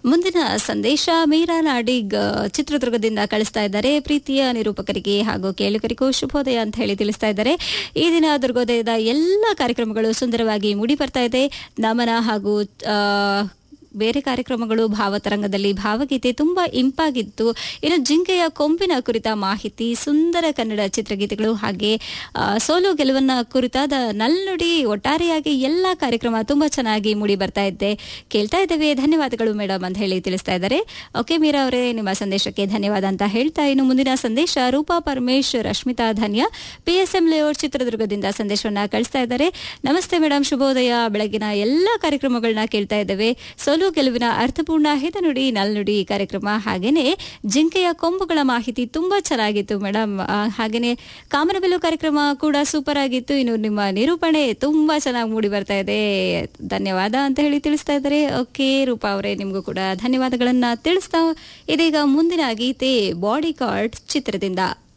ಮುಂದಿನ ಸಂದೇಶ ಮೀರಾ ನಾಡಿಗ್ ಆ, ಚಿತ್ರದುರ್ಗದಿಂದ ಕಳಿಸ್ತಾ ಇದ್ದಾರೆ ಪ್ರೀತಿಯ ನಿರೂಪಕರಿಗೆ ಹಾಗೂ ಕೇಳುಗರಿಗೂ ಶುಭೋದಯ ಅಂತ ಹೇಳಿ ತಿಳಿಸ್ತಾ ಇದ್ದಾರೆ ಈ ದಿನ ದುರ್ಗೋದಯದ ಎಲ್ಲ ಕಾರ್ಯಕ್ರಮಗಳು ಸುಂದರವಾಗಿ ಮೂಡಿ ಬರ್ತಾ ಇದೆ ನಮನ ಹಾಗೂ ಆ, ಬೇರೆ ಕಾರ್ಯಕ್ರಮಗಳು ಭಾವತರಂಗದಲ್ಲಿ ಭಾವಗೀತೆ ತುಂಬಾ ಇಂಪಾಗಿತ್ತು ಇನ್ನು ಜಿಂಕೆಯ ಕೊಂಬಿನ ಕುರಿತ ಮಾಹಿತಿ ಸುಂದರ ಕನ್ನಡ ಚಿತ್ರಗೀತೆಗಳು ಹಾಗೆ ಆ, ಸೋಲು ಗೆಲುವನ್ನ ಕುರಿತಾದ ನಲ್ನುಡಿ ಒಟ್ಟಾರೆಯಾಗಿ ಎಲ್ಲ ಕಾರ್ಯಕ್ರಮ ತುಂಬಾ ಚೆನ್ನಾಗಿ ಮೂಡಿ ಬರ್ತಾ ಇದ್ದೆ ಕೇಳ್ತಾ ಇದ್ದೇವೆ ಧನ್ಯವಾದಗಳು ಮೇಡಮ್ ಅಂತ ಹೇಳಿ ತಿಳಿಸ್ತಾ ಇದ್ದಾರೆ ಓಕೆ ಮೀರಾ ಅವರೇ ನಿಮ್ಮ ಸಂದೇಶಕ್ಕೆ ಧನ್ಯವಾದ ಅಂತ ಹೇಳ್ತಾ ಇನ್ನು ಮುಂದಿನ ಸಂದೇಶ Roopa Paramesh Rashmita Dhanya P S M layout ಚಿತ್ರದುರ್ಗದಿಂದ ಸಂದೇಶವನ್ನ ಕಳಿಸ್ತಾ ಇದ್ದಾರೆ ನಮಸ್ತೆ ಮೇಡಮ್ ಶುಭೋದಯ ಬೆಳಗಿನ ಎಲ್ಲ ಕಾರ್ಯಕ್ರಮಗಳನ್ನ ಕೇಳ್ತಾ ಇದ್ದೇವೆ ಸೋಲು ಗೆಲುವಿನ ಅರ್ಥಪೂರ್ಣ ಹಿತನುಡಿ ನಲ್ನುಡಿ ಕಾರ್ಯಕ್ರಮ ಹಾಗೇನೆ ಜಿಂಕೆಯ ಕೊಂಬುಗಳ ಮಾಹಿತಿ ತುಂಬಾ ಚೆನ್ನಾಗಿತ್ತು ಮೇಡಮ್ ಹಾಗೇನೆ ಕಾಮನಬಿಲ್ಲು ಕಾರ್ಯಕ್ರಮ ಕೂಡ ಸೂಪರ್ ಆಗಿತ್ತು ಇನ್ನು ನಿಮ್ಮ ನಿರೂಪಣೆ ತುಂಬಾ ಚೆನ್ನಾಗಿ ಮೂಡಿ ಬರ್ತಾ ಇದೆ ಧನ್ಯವಾದ ಅಂತ ಹೇಳಿ ತಿಳಿಸ್ತಾ ಇದ್ದಾರೆ ಓಕೆ ರೂಪಾ ಅವರೇ ನಿಮಗೂ ಕೂಡ ಧನ್ಯವಾದಗಳನ್ನ ತಿಳಿಸ್ತಾ ಇದೀಗ ಮುಂದಿನ ಗೀತೆ ಬಾಡಿ ಕಾರ್ಡ್ ಚಿತ್ರದಿಂದ